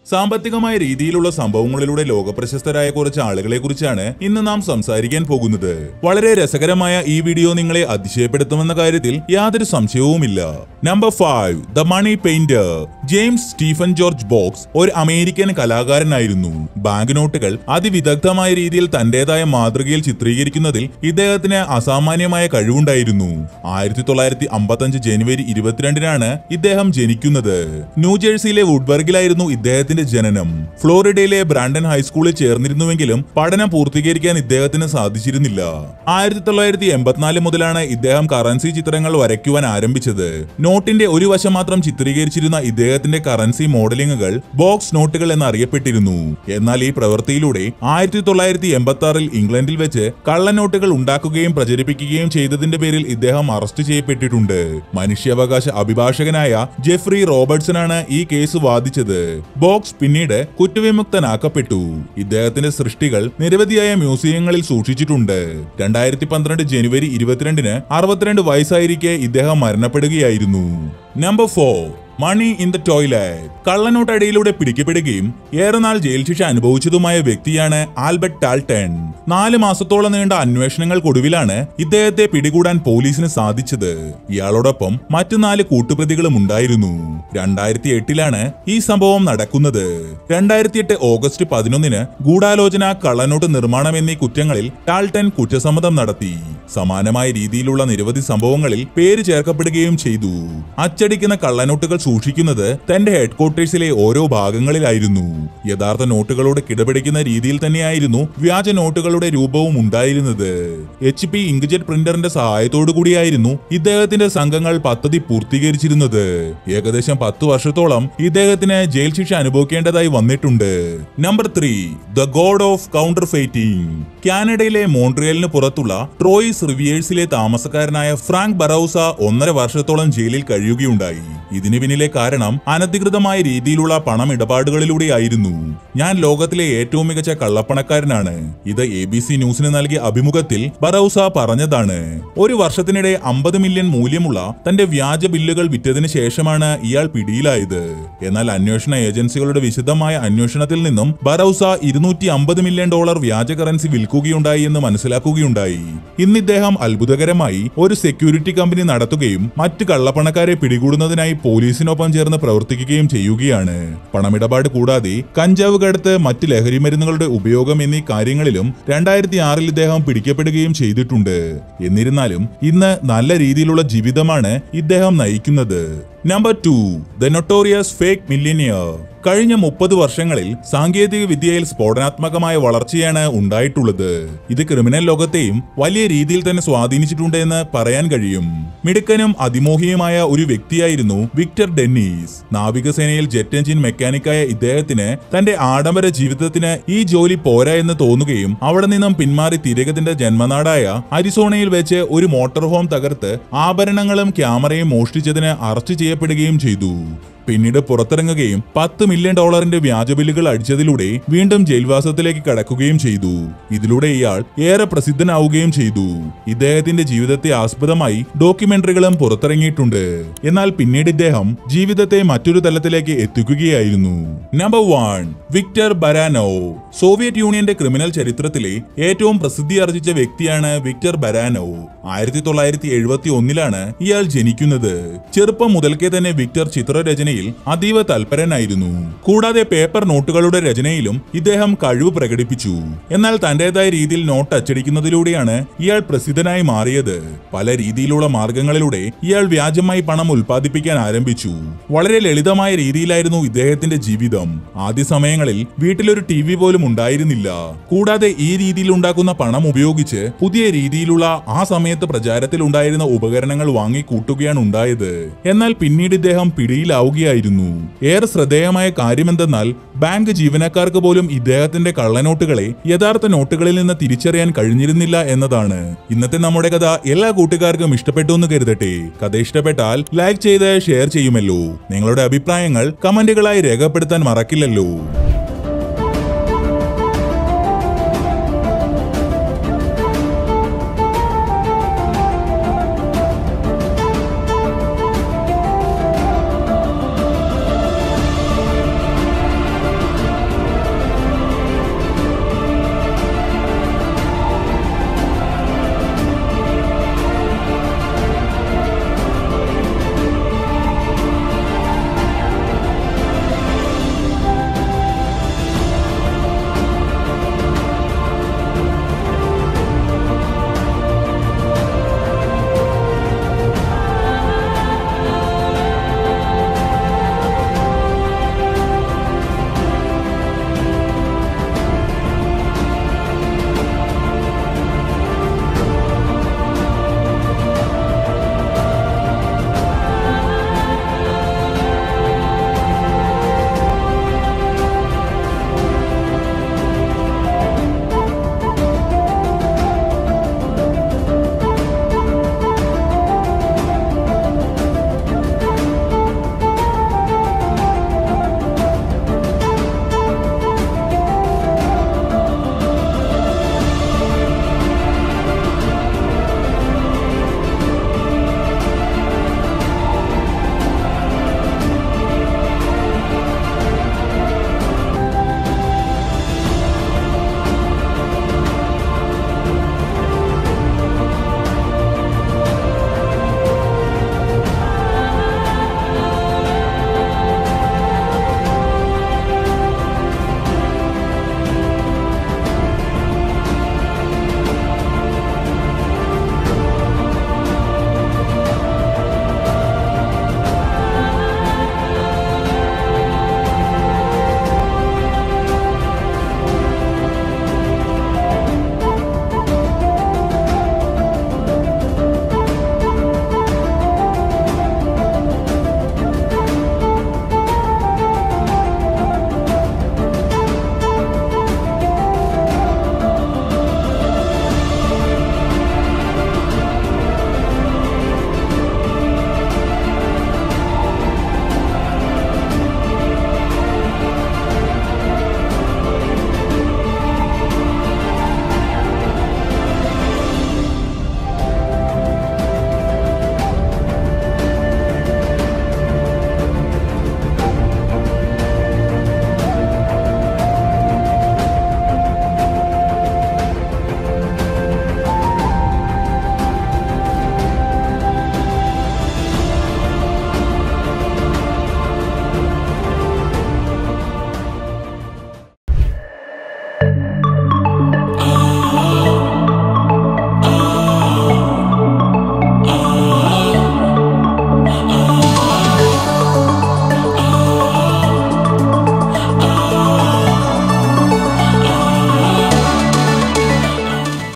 സാമ്പത്തികമായ രീതിയിലുള്ള സംഭവങ്ങളിലൂടെ ലോകപ്രശസ്തരായ കുറച്ച് ആളുകളെ കുറിച്ചാണ് ഇന്ന് നാം സംസാരിക്കാൻ പോകുന്നത് വളരെ രസകരമായ ഈ വീഡിയോ നിങ്ങളെ അതിശയപ്പെടുത്തുമെന്ന കാര്യത്തിൽ യാതൊരു സംശയവുമില്ല number five the money painter James Stephen George Boggs ഒരു അമേരിക്കൻ കലാകാരനായിരുന്നു ബാങ്ക് നോട്ടുകൾ അതിവിദഗ്ധമായ രീതിയിൽ തന്റേതായ മാതൃകയിൽ ചിത്രീകരിക്കുന്നതിൽ ഇദ്ദേഹത്തിന് അസാമാന്യമായ കഴിവുണ്ടായിരുന്നു ആയിരത്തി തൊള്ളായിരത്തി അമ്പത്തഞ്ച് ജനുവരി ഇരുപത്തിരണ്ടിനാണ് ഇദ്ദേഹം ജനിക്കുന്നത് ന്യൂജേഴ്സിയിലെ വുഡ്ബർഗിലായിരുന്നു ഇദ്ദേഹത്തിന്റെ ജനനം ഫ്ലോറിഡയിലെ ബ്രാൻഡൻ ഹൈസ്കൂളിൽ ചേർന്നിരുന്നുവെങ്കിലും പഠനം പൂർത്തീകരിക്കാൻ ഇദ്ദേഹത്തിന് സാധിച്ചിരുന്നില്ല ആയിരത്തി തൊള്ളായിരത്തി എൺപത്തിനാല് മുതലാണ് ഇദ്ദേഹം കറൻസി ചിത്രങ്ങൾ വരയ്ക്കുവാൻ ആരംഭിച്ചത് നോട്ടിന്റെ ഒരു വശം മാത്രം ചിത്രീകരിച്ചിരുന്ന ഇദ്ദേഹത്തിന്റെ കറൻസി മോഡലിംഗുകൾ ബോക്സ് നോട്ടുകൾ എന്നറിയപ്പെട്ടിരുന്നു എന്നാൽ ഈ പ്രവൃത്തിയിലൂടെ ആയിരത്തി തൊള്ളായിരത്തി എൺപത്തി ആറിൽ ഇംഗ്ലണ്ടിൽ വെച്ച് കള്ളനോട്ടുകൾ ഉണ്ടാക്കുകയും പ്രചരിപ്പിക്കുകയും ചെയ്തതിന്റെ പേരിൽ ഇദ്ദേഹം അറസ്റ്റ് ചെയ്യപ്പെട്ടിട്ടുണ്ട് മനുഷ്യാവകാശ അഭിഭാഷകനായ ജെഫ്രി റോബർട്ട്സനാണ് ഈ കേസ് വാദിച്ചത് ബോക്സ് പിന്നീട് കുറ്റവിമുക്തനാക്കപ്പെട്ടു ഇദ്ദേഹത്തിന്റെ സൃഷ്ടികൾ നിരവധിയായ മ്യൂസിയങ്ങളിൽ സൂക്ഷിച്ചിട്ടുണ്ട് രണ്ടായിരത്തി പന്ത്രണ്ട് ജനുവരി ഇരുപത്തിരണ്ടിന് അറുപത്തിരണ്ട് വയസ്സായിരിക്കെ ഇദ്ദേഹം മരണപ്പെടുകയായിരുന്നു number four money in the toilet കള്ളനോട്ടടിയിലൂടെ പിടിക്കപ്പെടുകയും ഏറെ നാൾ ജയിൽ ശിക്ഷ അനുഭവിച്ചതുമായ വ്യക്തിയാണ് ആൽബർട്ട് ടാൾട്ടൺ നാല് മാസത്തോളം നീണ്ട അന്വേഷണങ്ങൾക്കൊടുവിലാണ് ഇദ്ദേഹത്തെ പിടികൂടാൻ പോലീസിന് സാധിച്ചത് ഇയാളോടൊപ്പം മറ്റു നാല് കൂട്ടുപ്രതികളും ഉണ്ടായിരുന്നു രണ്ടായിരത്തി എട്ടിലാണ് ഈ സംഭവം നടക്കുന്നത് രണ്ടായിരത്തി എട്ട് ഓഗസ്റ്റ് പതിനൊന്നിന് ഗൂഢാലോചന കള്ളനോട്ട് നിർമ്മാണം എന്നീ കുറ്റങ്ങളിൽ ടാൾട്ടൺ കുറ്റസമ്മതം നടത്തി സമാനമായ രീതിയിലുള്ള നിരവധി സംഭവങ്ങളിൽ പേര് ചേർക്കപ്പെടുകയും ചെയ്തു അച്ചടിക്കുന്ന കള്ളനോട്ടുകൾ സൂക്ഷിക്കുന്നത് തന്റെ ഹെഡ്ക്വാർട്ടേഴ്സിലെ ഓരോ ഭാഗങ്ങളിലായിരുന്നു യഥാർത്ഥ നോട്ടുകളോട് കിടപിടിക്കുന്ന രീതിയിൽ തന്നെയായിരുന്നു വ്യാജ നോട്ടുകളുടെ രൂപവും ഉണ്ടായിരുന്നത് എച്ച് പി ഇങ്ക്ജെറ്റ് പ്രിന്ററിന്റെ സഹായത്തോടു കൂടിയായിരുന്നു ഇദ്ദേഹത്തിന്റെ സംഘങ്ങൾ പദ്ധതി പൂർത്തീകരിച്ചിരുന്നത് ഏകദേശം പത്തു വർഷത്തോളം ഇദ്ദേഹത്തിന് ജയിൽ ശിക്ഷ അനുഭവിക്കേണ്ടതായി വന്നിട്ടുണ്ട് number three the god of counterfeiting കാനഡയിലെ മോൺട്രിയലിന് പുറത്തുള്ള ട്രോയിസ് റിവിയേഴ്സിലെ താമസക്കാരനായ ഫ്രാങ്ക് ബറൌസ ഒന്നര വർഷത്തോളം ജയിലിൽ കഴിയുകയുണ്ടായി ഇതിന് പിന്നിലെ കാരണം അനധികൃതമായ രീതിയിലുള്ള പണം ഇടപാടുകളിലൂടെയായിരുന്നു ഞാൻ ലോകത്തിലെ ഏറ്റവും മികച്ച കള്ളപ്പണക്കാരനാണ് ഇത് എ ബി സി ന്യൂസിന് നൽകിയ അഭിമുഖത്തിൽ ബറൌസ പറഞ്ഞതാണ് ഒരു വർഷത്തിനിടെ അമ്പത് മില്യൺ മൂല്യമുള്ള തന്റെ വ്യാജ ബില്ലുകൾ വിറ്റതിന് ശേഷമാണ് ഇയാൾ പിടിയിലായത് എന്നാൽ അന്വേഷണ ഏജൻസികളുടെ വിശദമായ അന്വേഷണത്തിൽ നിന്നും ബറൌസ ഇരുന്നൂറ്റി അമ്പത് മില്യൺ ഡോളർ വ്യാജ കറൻസി വിൽക്കുകയുണ്ടായി എന്ന് മനസ്സിലാക്കുകയുണ്ടായി ഇന്ന് ഇദ്ദേഹം അത്ഭുതകരമായി ഒരു സെക്യൂരിറ്റി കമ്പനി നടത്തുകയും മറ്റ് കള്ളപ്പണക്കാരെ പിടികൂടുന്നതിനായി പോലീസിനൊപ്പം ചേർന്ന് പ്രവർത്തിക്കുകയും ചെയ്യുകയാണ് പണമിടപാട് കൂടാതെ കഞ്ചാവ് കടത്ത് മറ്റ് ലഹരി മരുന്നുകളുടെ ഉപയോഗം എന്നീ കാര്യങ്ങളിലും രണ്ടായിരത്തി ആറിൽ ഇദ്ദേഹം പിടിക്കപ്പെടുകയും ചെയ്തിട്ടുണ്ട് എന്നിരുന്നാലും ഇന്ന് നല്ല രീതിയിലുള്ള ജീവിതമാണ് ഇദ്ദേഹം നയിക്കുന്നത് number two the notorious fake millionaire കഴിഞ്ഞ മുപ്പത് വർഷങ്ങളിൽ സാങ്കേതിക വിദ്യയിൽ സ്ഫോടനാത്മകമായ വളർച്ചയാണ് ഉണ്ടായിട്ടുള്ളത് ഇത് ക്രിമിനൽ ലോകത്തെയും വലിയ രീതിയിൽ തന്നെ സ്വാധീനിച്ചിട്ടുണ്ട് എന്ന് പറയാൻ കഴിയും മിടുക്കനും അതിമോഹിയുമായ ഒരു വ്യക്തിയായിരുന്നു വിക്ടർ ഡെന്നീസ് നാവികസേനയിൽ ജെറ്റ് എഞ്ചിൻ മെക്കാനിക്കായ ഇദ്ദേഹത്തിന് തന്റെ ആഡംബര ജീവിതത്തിന് ഈ ജോലി പോരാ എന്ന് തോന്നുകയും അവിടെ നിന്നും പിന്മാറി തിരകത്തിന്റെ ജന്മനാടായ അരിസോണയിൽ വെച്ച് ഒരു മോട്ടോർ ഹോം തകർത്ത് ആഭരണങ്ങളും ക്യാമറയും മോഷ്ടിച്ചതിന് അറസ്റ്റ് ചെയ്യപ്പെടുകയും ചെയ്തു പിന്നീട് പുറത്തിറങ്ങുകയും പത്ത് മില്യൺ ഡോളറിന്റെ വ്യാജ ബില്ലുകൾ അടിച്ചതിലൂടെ വീണ്ടും ജയിൽവാസത്തിലേക്ക് കടക്കുകയും ചെയ്തു ഇതിലൂടെ ഇയാൾ ഏറെ പ്രസിദ്ധനാവുകയും ചെയ്തു ഇദ്ദേഹത്തിന്റെ ജീവിതത്തെ ആസ്പദമായി ഡോക്യുമെന്ററികളും പുറത്തിറങ്ങിയിട്ടുണ്ട് എന്നാൽ പിന്നീട് ഇദ്ദേഹം ജീവിതത്തെ മറ്റൊരു തലത്തിലേക്ക് എത്തിക്കുകയായിരുന്നു number one Victor Baranov Soviet യൂണിയന്റെ ക്രിമിനൽ ചരിത്രത്തിലെ ഏറ്റവും പ്രസിദ്ധി ആർജിച്ച വ്യക്തിയാണ് വിക്ടർ ബരാനോ ആയിരത്തി തൊള്ളായിരത്തി എഴുപത്തി ഒന്നിലാണ് ഇയാൾ ജനിക്കുന്നത് ചെറുപ്പം മുതൽക്കേ തന്നെ വിക്ടർ ചിത്രരചനയിൽ അതീവ തൽപരനായിരുന്നു കൂടാതെ പേപ്പർ നോട്ടുകളുടെ രചനയിലും ഇദ്ദേഹം കഴിവ് പ്രകടിപ്പിച്ചു എന്നാൽ തന്റേതായ രീതിയിൽ നോട്ട് അച്ചടിക്കുന്നതിലൂടെയാണ് ഇയാൾ പ്രസിദ്ധനായി മാറിയത് പല രീതിയിലുള്ള മാർഗങ്ങളിലൂടെ ഇയാൾ വ്യാജമായി പണം ഉൽപ്പാദിപ്പിക്കാൻ ആരംഭിച്ചു വളരെ ലളിതമായ രീതിയിലായിരുന്നു ഇദ്ദേഹത്തിന്റെ ജീവിതം ആദ്യ സമയങ്ങളിൽ വീട്ടിലൊരു ടി വി പോലും ഉണ്ടായിരുന്നില്ല കൂടാതെ ഈ രീതിയിൽ ഉണ്ടാക്കുന്ന പണം ഉപയോഗിച്ച് പുതിയ രീതിയിലുള്ള ആ സമയത്ത് പ്രചാരത്തിൽ ഉണ്ടായിരുന്ന ഉപകരണങ്ങൾ വാങ്ങി കൂട്ടുകയാണ് ഉണ്ടായത് എന്നാൽ പിന്നീട് ഇദ്ദേഹം പിടിയിലാവുകയായിരുന്നു ഏറെ ശ്രദ്ധേയമായ കാര്യമെന്തെന്നാൽ ബാങ്ക് ജീവനക്കാർക്ക് പോലും ഇദ്ദേഹത്തിന്റെ കള്ളനോട്ടുകളെ യഥാർത്ഥ നോട്ടുകളിൽ നിന്ന് തിരിച്ചറിയാൻ കഴിഞ്ഞിരുന്നില്ല എന്നതാണ് ഇന്നത്തെ നമ്മുടെ കഥ എല്ലാ കൂട്ടുകാർക്കും ഇഷ്ടപ്പെട്ടു എന്ന് കരുതട്ടെ കഥ ഇഷ്ടപ്പെട്ടാൽ ലൈക്ക് ചെയ്ത് ഷെയർ ചെയ്യുമല്ലോ നിങ്ങളുടെ അഭിപ്രായങ്ങൾ കമന്റുകളായി രേഖപ്പെടുത്താൻ മറക്കില്ലല്ലോ